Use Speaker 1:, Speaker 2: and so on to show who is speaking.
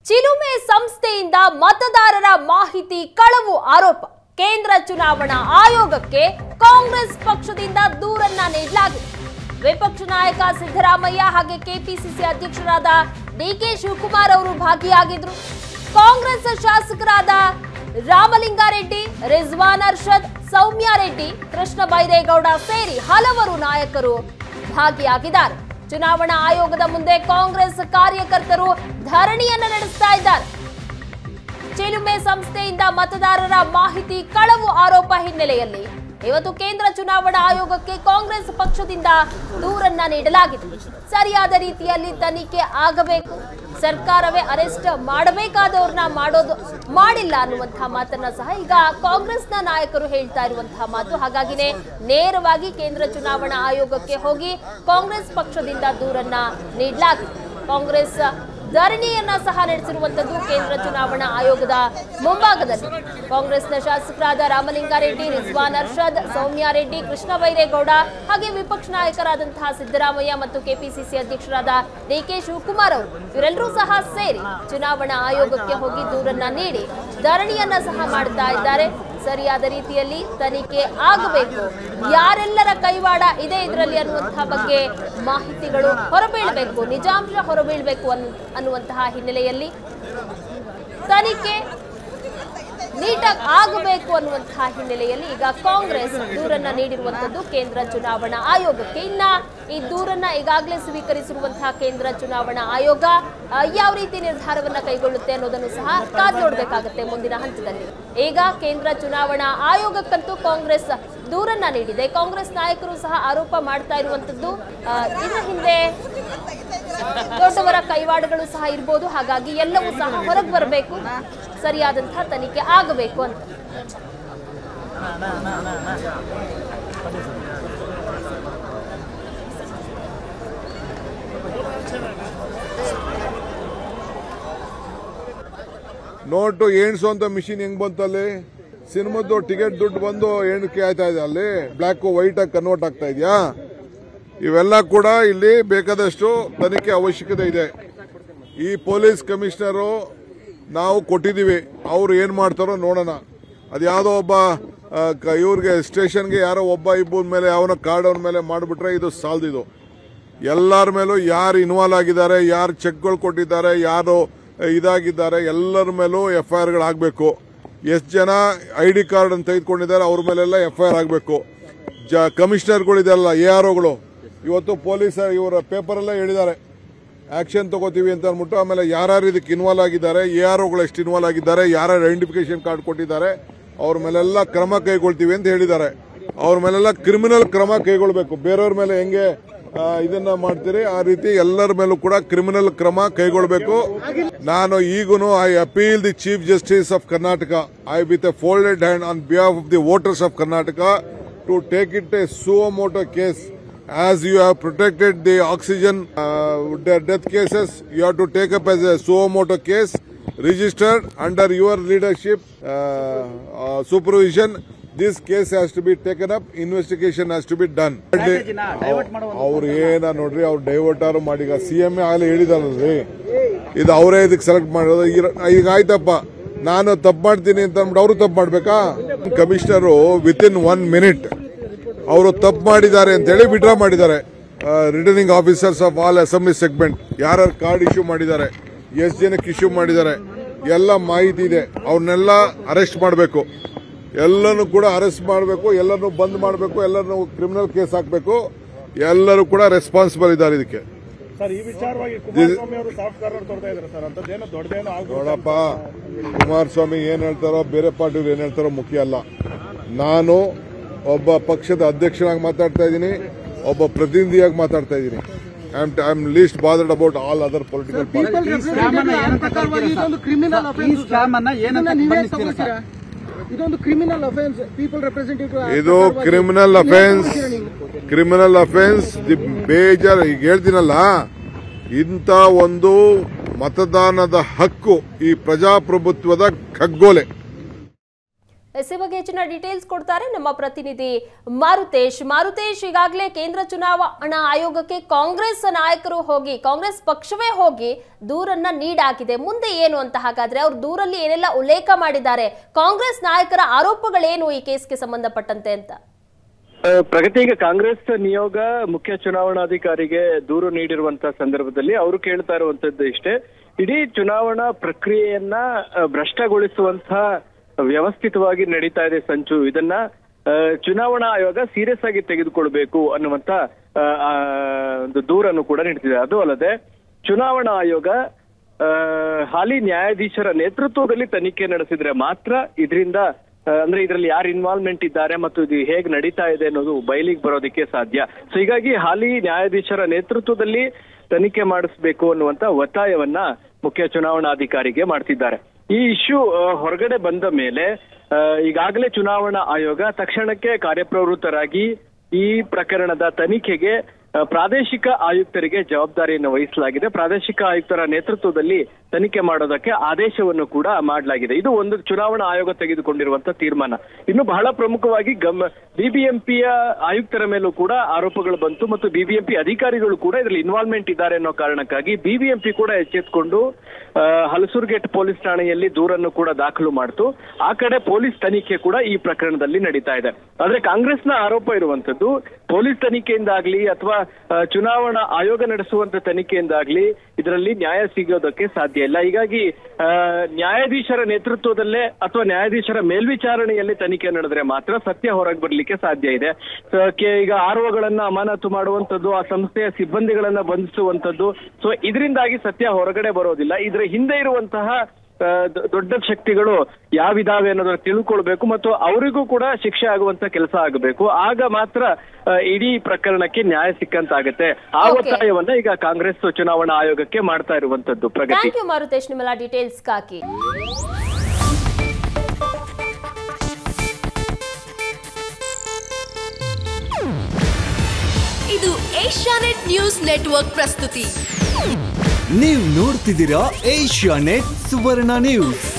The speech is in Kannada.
Speaker 1: ಚಿಲುಮೆ ಸಂಸ್ಥೆಯಿಂದ ಮತದಾರರ ಮಾಹಿತಿ ಕಳವು ಆರೋಪ ಕೇಂದ್ರ ಚುನಾವಣಾ ಆಯೋಗಕ್ಕೆ ಕಾಂಗ್ರೆಸ್ ಪಕ್ಷದಿಂದ ದೂರನ್ನ ನೀಡಲಾಗಿದೆ ವಿಪಕ್ಷ ನಾಯಕ ಸಿದ್ದರಾಮಯ್ಯ ಹಾಗೆ ಕೆಪಿಸಿಸಿ ಅಧ್ಯಕ್ಷರಾದ ಡಿಕೆ ಶಿವಕುಮಾರ್ ಅವರು ಭಾಗಿಯಾಗಿದ್ರು ಕಾಂಗ್ರೆಸ್ ಶಾಸಕರಾದ ರಾಮಲಿಂಗಾರೆಡ್ಡಿ ರಿಜ್ವಾನ್ ಅರ್ಷದ್ ಸೌಮ್ಯ ರೆಡ್ಡಿ ಕೃಷ್ಣ ಬೈರೇಗೌಡ ಸೇರಿ ಹಲವರು ನಾಯಕರು ಭಾಗಿಯಾಗಿದ್ದಾರೆ ಚುನಾವಣಾ ಆಯೋಗದ ಮುಂದೆ ಕಾಂಗ್ರೆಸ್ ಕಾರ್ಯಕರ್ತರು ಧರಣಿಯನ್ನ ನಡೆಸ್ತಾ ಇದ್ದಾರೆ ಚಿಲುಮೆ ಸಂಸ್ಥೆಯಿಂದ ಮತದಾರರ ಮಾಹಿತಿ ಕಳವು ಆರೋಪ ಹಿನ್ನೆಲೆಯಲ್ಲಿ ಇವತ್ತು ಕೇಂದ್ರ ಚುನಾವಣಾ ಆಯೋಗಕ್ಕೆ ಕಾಂಗ್ರೆಸ್ ಪಕ್ಷದಿಂದ ದೂರನ್ನ ನೀಡಲಾಗಿದೆ ಸರಿಯಾದ ರೀತಿಯಲ್ಲಿ ತನಿಖೆ ಆಗಬೇಕು ಸರ್ಕಾರವೇ ಅರೆಸ್ಟ್ ಮಾಡಬೇಕಾದವ್ರನ್ನ ಮಾಡೋದು ಮಾಡಿಲ್ಲ ಅನ್ನುವಂತಹ ಮಾತನ್ನ ಸಹ ಈಗ ಕಾಂಗ್ರೆಸ್ನ ನಾಯಕರು ಹೇಳ್ತಾ ಇರುವಂತಹ ಮಾತು ಹಾಗಾಗಿನೇ ನೇರವಾಗಿ ಕೇಂದ್ರ ಚುನಾವಣಾ ಆಯೋಗಕ್ಕೆ ಹೋಗಿ ಕಾಂಗ್ರೆಸ್ ಪಕ್ಷದಿಂದ ದೂರನ್ನ ನೀಡಲಾಗಿದೆ ಕಾಂಗ್ರೆಸ್ ಧರಣಿಯನ್ನ ಸಹ ನಡೆಸಿರುವಂತದ್ದು ಕೇಂದ್ರ ಚುನಾವಣಾ ಆಯೋಗದ ಮುಂಭಾಗದಲ್ಲಿ ಕಾಂಗ್ರೆಸ್ನ ಶಾಸಕರಾದ ರಾಮಲಿಂಗಾರೆಡ್ಡಿ ರಿಜ್ವಾನ್ ಅರ್ಷದ್ ಸೌಮ್ಯ ರೆಡ್ಡಿ ಕೃಷ್ಣ ಬೈರೇಗೌಡ ಹಾಗೆ ವಿಪಕ್ಷ ನಾಯಕರಾದಂತಹ ಸಿದ್ದರಾಮಯ್ಯ ಮತ್ತು ಕೆಪಿಸಿಸಿ ಅಧ್ಯಕ್ಷರಾದ ಡಿಕೆ ಶಿವಕುಮಾರ್ ಅವರು ಇವರೆಲ್ಲರೂ ಸಹ ಸೇರಿ ಚುನಾವಣಾ ಆಯೋಗಕ್ಕೆ ಹೋಗಿ ದೂರನ್ನ ನೀಡಿ ಧರಣಿಯನ್ನ ಸಹ ಮಾಡ್ತಾ ಇದ್ದಾರೆ ಸರಿಯಾದ ರೀತಿಯಲ್ಲಿ ತನಿಖೆ ಆಗಬೇಕು ಯಾರೆಲ್ಲರ ಕೈವಾಡ ಇದೆ ಇದರಲ್ಲಿ ಅನ್ನುವಂತಹ ಬಗ್ಗೆ ಮಾಹಿತಿಗಳು ಹೊರಬೀಳಬೇಕು ನಿಜಾಂಶ ಹೊರಬೀಳಬೇಕು ಅನ್ ಅನ್ನುವಂತಹ ಹಿನ್ನೆಲೆಯಲ್ಲಿ ತನಿಖೆ ನೀಟಾಗಿ ಆಗಬೇಕು ಅನ್ನುವಂತಹ ಹಿನ್ನೆಲೆಯಲ್ಲಿ ಈಗ ಕಾಂಗ್ರೆಸ್ ದೂರನ್ನ ನೀಡಿರುವಂತದ್ದು ಕೇಂದ್ರ ಚುನಾವಣಾ ಆಯೋಗಕ್ಕೆ ಇನ್ನ ಈ ದೂರನ್ನ ಈಗಾಗಲೇ ಸ್ವೀಕರಿಸಿರುವಂತಹ ಕೇಂದ್ರ ಚುನಾವಣಾ ಆಯೋಗ ಆ, ಯಾವ ರೀತಿ ನಿರ್ಧಾರವನ್ನ ಕೈಗೊಳ್ಳುತ್ತೆ ಅನ್ನೋದನ್ನು ಸಹ ಕಾದ್ ನೋಡಬೇಕಾಗುತ್ತೆ ಮುಂದಿನ ಹಂತದಲ್ಲಿ ಈಗ ಕೇಂದ್ರ ಚುನಾವಣಾ ಆಯೋಗಕ್ಕಂತೂ ಕಾಂಗ್ರೆಸ್ ದೂರನ್ನ ನೀಡಿದೆ ಕಾಂಗ್ರೆಸ್ ನಾಯಕರು ಸಹ ಆರೋಪ ಮಾಡ್ತಾ ಇರುವಂತದ್ದು ಆ, ಇದರ ಹಿಂದೆ ದೊಡ್ಡವರ ಕೈವಾಡಗಳು ಸಹ ಇರ್ಬೋದು ಹಾಗಾಗಿ ಎಲ್ಲವೂ ಸಹ ಹೊರಗೆ ಬರಬೇಕು ಸರಿಯಾದಂತಹ ತನಿಖೆ ಆಗಬೇಕು ಅಂತ
Speaker 2: ನೋಟು ಎಣಿಸುವಂತ ಮಿಷಿನ್ ಹೆಂಗ್ ಬಂತಲ್ಲಿ ಸಿನಿಮಾದ್ದು ಟಿಕೆಟ್ ದುಡ್ಡು ಬಂದು ಎಣಿಕೆ ಆಯ್ತಾ ಇದೆ ಅಲ್ಲಿ ಬ್ಲ್ಯಾಕ್ ವೈಟ್ ಆಗಿ ಕನ್ವರ್ಟ್ ಆಗ್ತಾ ಇದೆಯಾ ಇವೆಲ್ಲ ಕೂಡ ಇಲ್ಲಿ ಬೇಕಾದಷ್ಟು ತನಿಖೆ ಅವಶ್ಯಕತೆ ಇದೆ ಈ ಪೊಲೀಸ್ ಕಮಿಷನರು ನಾವು ಕೊಟ್ಟಿದ್ದೀವಿ ಅವ್ರು ಏನ್ ಮಾಡ್ತಾರೋ ನೋಡೋಣ ಅದ್ಯಾವುದೋ ಒಬ್ಬ ಆ, ಕ- ಇವ್ರಿಗೆ ಸ್ಟೇಷನ್ಗೆ ಯಾರೋ ಒಬ್ಬ ಇಬ್ಬರ ಮೇಲೆ ಯಾವನೋ ಕಾರ್ಡ್ ಅವ್ರ ಮೇಲೆ ಮಾಡಿಬಿಟ್ರೆ ಇದು ಸಾಲದಿದು ಎಲ್ಲರ ಮೇಲೂ ಯಾರು ಇನ್ವಾಲ್ವ್ ಆಗಿದ್ದಾರೆ ಯಾರು ಚೆಕ್ಗಳು ಕೊಟ್ಟಿದ್ದಾರೆ ಯಾರು ಇದಾಗಿದ್ದಾರೆ ಎಲ್ಲರ ಮೇಲೂ ಎಫ್ ಐ ಆರ್ಗಳಾಗಬೇಕು ಎಷ್ಟು ಜನ ಐ ಡಿ ಕಾರ್ಡ್ ಅಂತ ತೆಗೆದುಕೊಂಡಿದ್ದಾರೆ ಅವ್ರ ಮೇಲೆಲ್ಲ ಎಫ್ ಐ ಆರ್ ಆಗಬೇಕು ಜ ಕಮಿಷನರ್ಗಳಿದೆಲ್ಲ ಎ ಆರ್ ಒಗಳು ಇವತ್ತು ಪೊಲೀಸ್ ಇವರ ಪೇಪರಲ್ಲೇ ಹೇಳಿದ್ದಾರೆ ಆಕ್ಷನ್ ತಗೋತೀವಿ ಅಂತ ಅಂದ್ಬಿಟ್ಟು ಆಮೇಲೆ ಯಾರ್ಯಾರು ಇದಕ್ಕೆ ಇನ್ವಾಲ್ವ್ ಆಗಿದ್ದಾರೆ ಎ ಆರ್ ಒಗಳು ಎಷ್ಟು ಇನ್ವಾಲ್ವ್ ಆಗಿದ್ದಾರೆ ಯಾರ್ಯಾರು ಐಡೆಂಟಿಫಿಕೇಶನ್ ಕಾರ್ಡ್ ಕೊಟ್ಟಿದ್ದಾರೆ ಅವ್ರ ಮೇಲೆಲ್ಲ ಕ್ರಮ ಕೈಗೊಳ್ತೀವಿ ಅಂತ ಹೇಳಿದ್ದಾರೆ ಅವ್ರ ಮೇಲೆಲ್ಲ ಕ್ರಿಮಿನಲ್ ಕ್ರಮ ಕೈಗೊಳ್ಬೇಕು ಬೇರೆಯವ್ರ ಮೇಲೆ ಹೆಂಗೆ ಆ, ಇದನ್ನ ಮಾಡ್ತೀರಿ ಆ ರೀತಿ ಎಲ್ಲರ ಮೇಲೂ ಕೂಡ ಕ್ರಿಮಿನಲ್ ಕ್ರಮ ಕೈಗೊಳ್ಳಬೇಕು ನಾನು ಈಗೂನು I appeal the chief justice of Karnataka I with a folded hand on behalf of the voters of Karnataka to take it a suo motu case as you have protected the oxygen uh, de- death cases, you have to take up as a suo case registered under your leadership uh, uh, supervision. This case has to be taken up. Investigation has to be done. ಅವ್ರು ಏನ ನೋಡ್ರಿ ಅವ್ರು ಡೈವರ್ಟ್ ಮಾಡಿ ಈಗ ಸಿ ಎಂ ಆಗಲೇ ಹೇಳಿದಾರಲ್ರಿ ಇದು ಅವರೇ ಇದಕ್ಕೆ ಸೆಲೆಕ್ಟ್ ಮಾಡೋದು ಇರ- ಈಗ ಆಯ್ತಪ್ಪ ನಾನು ತಪ್ಪು ಮಾಡ್ತೀನಿ ಅಂತ ಅಂದ್ಬಿಟ್ಟು ಅವರು ತಪ್ಪು ಮಾಡ್ಬೇಕಾ commissioner within one minute ಅವರು ತಪ್ಪು ಮಾಡಿದ್ದಾರೆ ಅಂತ ಹೇಳಿ ವಿಡ್ರಾ ಮಾಡಿದ್ದಾರೆ returning officers of all assembly segment ಯಾರ್ಯಾರು ಕಾರ್ಡ್ ಇಶ್ಯೂ ಮಾಡಿದ್ದಾರೆ ಎಷ್ಟು ಜನಕ್ಕೆ ಇಶ್ಯೂ ಮಾಡಿದ್ದಾರೆ ಎಲ್ಲ ಮಾಹಿತಿ ಇದೆ ಅವ್ರನ್ನೆಲ್ಲ ಅರೆಸ್ಟ್ ಮಾಡಬೇಕು ಎಲ್ಲನೂ ಕೂಡ ಅರೆಸ್ಟ್ ಮಾಡಬೇಕು ಎಲ್ಲರನ್ನು ಬಂದ್ ಮಾಡಬೇಕು ಎಲ್ಲರನ್ನು ಕ್ರಿಮಿನಲ್ ಕೇಸ್ ಹಾಕಬೇಕು ಎಲ್ಲರೂ ಕೂಡ ರೆಸ್ಪಾನ್ಸಿಬಲ್ ಇದ್ದಾರೆ ಇದಕ್ಕೆ
Speaker 3: ಸರ್ ಈ ವಿಚಾರವಾಗಿ ಕುಮಾರಸ್ವಾಮಿ ಅವರು ಸಾಫ್ಟ್ ಕಾರ್ನರ್ ತೋರ್ತಾ ಇದ್ದಾರೆ ಸರ್ ಅಂತದ್ದೇನೋ ದೊಡ್ಡದೇನೋ ಆಗ್ಬೋದು
Speaker 2: ನೋಡಪ್ಪ ಕುಮಾರಸ್ವಾಮಿ ಏನ್ ಹೇಳ್ತಾರೋ ಬೇರೆ ಪಾರ್ಟಿಯವ್ರು ಏನ್ ಹೇಳ್ತಾರೋ ಮುಖ್ಯ ಅಲ್ಲ ನಾನು ಒಬ್ಬ ಪಕ್ಷದ ಅಧ್ಯಕ್ಷನಾಗಿ ಮಾತಾಡ್ತಾ ಇದ್ದೀನಿ ಒಬ್ಬ ಪ್ರತಿನಿಧಿಯಾಗಿ ಮಾತಾಡ್ತಾ ಇದ್ದೀನಿ I am I am least bothered about all other political party
Speaker 4: ಈ ಸ್ಕ್ಯಾಮ್ ಅನ್ನ ಏನಂತ ಕರೀತೀರಾ
Speaker 5: ಇದೊಂದು ಕ್ರಿಮಿನಲ್
Speaker 4: ಸರ್? ಈ ಸ್ಕ್ಯಾಮ್ ಅನ್ನ ಏನಂತ ಬಣ್ಣಿಸ್ತೀರಾ ಸರ್?
Speaker 5: ಇದೊಂದು ಕ್ರಿಮಿನಲ್ ಅಫೆನ್ಸ್ ಪೀಪಲ್ ರೆಪ್ರೆಸೆಂಟೇಟಿವ್
Speaker 2: ಇದು criminal offence criminal offence the ಬೇಜಾರ್ ಈಗ ಹೇಳ್ತೀನಲ್ಲ ಇಂಥ ಒಂದು ಮತದಾನದ ಹಕ್ಕು ಈ ಪ್ರಜಾಪ್ರಭುತ್ವದ ಕಗ್ಗೋಲೆ
Speaker 1: ಎಸ್ ಈ ಬಗ್ಗೆ ಹೆಚ್ಚಿನ ಡೀಟೇಲ್ಸ್ ಕೊಡ್ತಾರೆ ನಮ್ಮ ಪ್ರತಿನಿಧಿ ಮಾರುತೇಶ್ ಮಾರುತೇಶ್ ಈಗಾಗಲೇ ಕೇಂದ್ರ ಚುನಾವಣಾ ಆಯೋಗಕ್ಕೆ ಕಾಂಗ್ರೆಸ್ ನಾಯಕರು ಹೋಗಿ ಕಾಂಗ್ರೆಸ್ ಪಕ್ಷವೇ ಹೋಗಿ ದೂರನ್ನ ನೀಡಾಗಿದೆ ಮುಂದೆ ಏನು ಅಂತ ಹಾಗಾದ್ರೆ ಅವ್ರ ದೂರಲ್ಲಿ ಏನೆಲ್ಲ ಉಲ್ಲೇಖ ಮಾಡಿದ್ದಾರೆ ಕಾಂಗ್ರೆಸ್ ನಾಯಕರ ಆರೋಪಗಳೇನು ಈ ಕೇಸ್ಗೆ ಸಂಬಂಧಪಟ್ಟಂತೆ ಅಂತ
Speaker 6: ಆ, ಪ್ರಗತಿ ಈಗ ಕಾಂಗ್ರೆಸ್ ನಿಯೋಗ ಮುಖ್ಯ ಚುನಾವಣಾಧಿಕಾರಿಗೆ ದೂರು ನೀಡಿರುವಂತ ಸಂದರ್ಭದಲ್ಲಿ ಅವರು ಕೇಳ್ತಾ ಇರುವಂತದ್ದು ಇಷ್ಟೇ ಇಡೀ ಚುನಾವಣಾ ಪ್ರಕ್ರಿಯೆಯನ್ನ ಆ, ಭ್ರಷ್ಟಗೊಳಿಸುವಂತಹ ವ್ಯವಸ್ಥಿತವಾಗಿ ನಡೀತಾ ಇದೆ ಸಂಚು ಇದನ್ನ ಆ, ಚುನಾವಣಾ ಆಯೋಗ ಸೀರಿಯಸ್ ಆಗಿ ತೆಗೆದುಕೊಳ್ಬೇಕು ಅನ್ನುವಂತ ಆ, ಆ, ಒಂದು ದೂರನ್ನು ಕೂಡ ನೀಡ್ತಿದೆ ಅದು ಅಲ್ಲದೆ ಚುನಾವಣಾ ಆಯೋಗ ಆ, ಹಾಲಿ ನ್ಯಾಯಾಧೀಶರ ನೇತೃತ್ವದಲ್ಲಿ ತನಿಖೆ ನಡೆಸಿದ್ರೆ ಮಾತ್ರ ಇದರಿಂದ ಆ, ಅಂದ್ರೆ ಇದರಲ್ಲಿ ಯಾರು ಇನ್ವಾಲ್ವ್ಮೆಂಟ್ ಇದ್ದಾರೆ ಮತ್ತು ಇದು ಹೇಗೆ ನಡೀತಾ ಇದೆ ಅನ್ನೋದು ಬಯಲಿಗೆ ಬರೋದಕ್ಕೆ ಸಾಧ್ಯ ಸೊ ಹೀಗಾಗಿ ಹಾಲಿ ನ್ಯಾಯಾಧೀಶರ ನೇತೃತ್ವದಲ್ಲಿ ತನಿಖೆ ಮಾಡಿಸ್ಬೇಕು ಅನ್ನುವಂತ ಒತ್ತಾಯವನ್ನ ಮುಖ್ಯ ಚುನಾವಣಾಧಿಕಾರಿಗೆ ಮಾಡ್ತಿದ್ದಾರೆ ಈ ಇಶ್ಯೂ ಹೊರಗಡೆ ಬಂದ ಮೇಲೆ ಆ, ಈಗಾಗಲೇ ಚುನಾವಣಾ ಆಯೋಗ ತಕ್ಷಣಕ್ಕೆ ಕಾರ್ಯಪ್ರವೃತ್ತರಾಗಿ ಈ ಪ್ರಕರಣದ ತನಿಖೆಗೆ ಆ, ಪ್ರಾದೇಶಿಕ ಆಯುಕ್ತರಿಗೆ ಜವಾಬ್ದಾರಿಯನ್ನು ವಹಿಸಲಾಗಿದೆ ಪ್ರಾದೇಶಿಕ ಆಯುಕ್ತರ ನೇತೃತ್ವದಲ್ಲಿ ತನಿಖೆ ಮಾಡೋದಕ್ಕೆ ಆದೇಶವನ್ನು ಕೂಡ ಮಾಡಲಾಗಿದೆ ಇದು ಒಂದು ಚುನಾವಣಾ ಆಯೋಗ ತೆಗೆದುಕೊಂಡಿರುವಂತ ತೀರ್ಮಾನ ಇನ್ನು ಬಹಳ ಪ್ರಮುಖವಾಗಿ ಗಮ್ ಬಿಬಿಎಂಪಿಯ ಆಯುಕ್ತರ ಮೇಲೂ ಕೂಡ ಆರೋಪಗಳು ಬಂತು ಮತ್ತು ಬಿಬಿಎಂಪಿ ಅಧಿಕಾರಿಗಳು ಕೂಡ ಇದರಲ್ಲಿ ಇನ್ವಾಲ್ವ್ಮೆಂಟ್ ಇದ್ದಾರೆ ಅನ್ನೋ ಕಾರಣಕ್ಕಾಗಿ ಬಿಬಿಎಂಪಿ ಕೂಡ ಎಚ್ಚೆತ್ಕೊಂಡು ಆ, ಹಲಸೂರ್ಗೇಟ್ ಪೊಲೀಸ್ ಠಾಣೆಯಲ್ಲಿ ದೂರನ್ನು ಕೂಡ ದಾಖಲು ಮಾಡ್ತು ಆ ಕಡೆ ಪೊಲೀಸ್ ತನಿಖೆ ಕೂಡ ಈ ಪ್ರಕರಣದಲ್ಲಿ ನಡೀತಾ ಇದೆ ಆದ್ರೆ ಕಾಂಗ್ರೆಸ್ನ ಆರೋಪ ಇರುವಂತದ್ದು ಪೊಲೀಸ್ ತನಿಖೆಯಿಂದಾಗ್ಲಿ ಅಥವಾ ಆ, ಚುನಾವಣಾ ಆಯೋಗ ನಡೆಸುವಂತ ತನಿಖೆಯಿಂದಾಗ್ಲಿ ಇದರಲ್ಲಿ ನ್ಯಾಯ ಸಿಗೋದಕ್ಕೆ ಸಾಧ್ಯ ಇಲ್ಲ ಹೀಗಾಗಿ ಆ, ನ್ಯಾಯಾಧೀಶರ ನೇತೃತ್ವದಲ್ಲೇ ಅಥವಾ ನ್ಯಾಯಾಧೀಶರ ಮೇಲ್ವಿಚಾರಣೆಯಲ್ಲಿ ತನಿಖೆ ನಡೆದ್ರೆ ಮಾತ್ರ ಸತ್ಯ ಹೊರಗೆ ಬರ್ಲಿಕ್ಕೆ ಸಾಧ್ಯ ಇದೆ ಸೊ, ಕೆ- ಈಗ ಆರ್ ಗಳನ್ನ ಅಮಾನತು ಮಾಡುವಂತದ್ದು ಆ ಸಂಸ್ಥೆಯ ಸಿಬ್ಬಂದಿಗಳನ್ನ ಬಂಧಿಸುವಂತದ್ದು ಸೊ ಇದರಿಂದಾಗಿ ಸತ್ಯ ಹೊರಗಡೆ ಬರೋದಿಲ್ಲ ಇದ್ರ ಹಿಂದೆ ಇರುವಂತಹ ಆ, ದೊ- ದೊಡ್ಡ ಶಕ್ತಿಗಳು ಯಾವಿದಾವೆ ಅನ್ನೋದನ್ನ ತಿಳ್ಕೊಳ್ಬೇಕು ಮತ್ತು ಅವರಿಗೂ ಕೂಡ ಶಿಕ್ಷೆ ಆಗುವಂತ ಕೆಲಸ ಆಗಬೇಕು ಆಗ ಮಾತ್ರ ಆ, ಇಡೀ ಪ್ರಕರಣಕ್ಕೆ ನ್ಯಾಯ ಸಿಕ್ಕಂತಾಗತ್ತೆ ಆ
Speaker 1: Okay.
Speaker 6: ಒತ್ತಾಯವನ್ನ ಈಗ ಕಾಂಗ್ರೆಸ್ ಚುನಾವಣಾ ಆಯೋಗಕ್ಕೆ ಮಾಡ್ತಾ ಇರುವಂತದ್ದು ಪ್ರಗತಿ
Speaker 1: ಥ್ಯಾಂಕ್ ಯು ಮಾರುತೇಶ್ ನಿಮ್ಮೆಲ್ಲ ಡೀಟೇಲ್ಸ್ಗಾಗಿ
Speaker 7: ಇದು ಏಷ್ಯಾನೆಟ್ ನ್ಯೂಸ್ ನೆಟ್ವರ್ಕ್ ಪ್ರಸ್ತುತಿ
Speaker 8: ನೀವು ನೋಡ್ತಿದ್ದೀರಾ ಏಷ್ಯಾ ನೆಟ್ ಸುವರ್ಣ ನ್ಯೂಸ್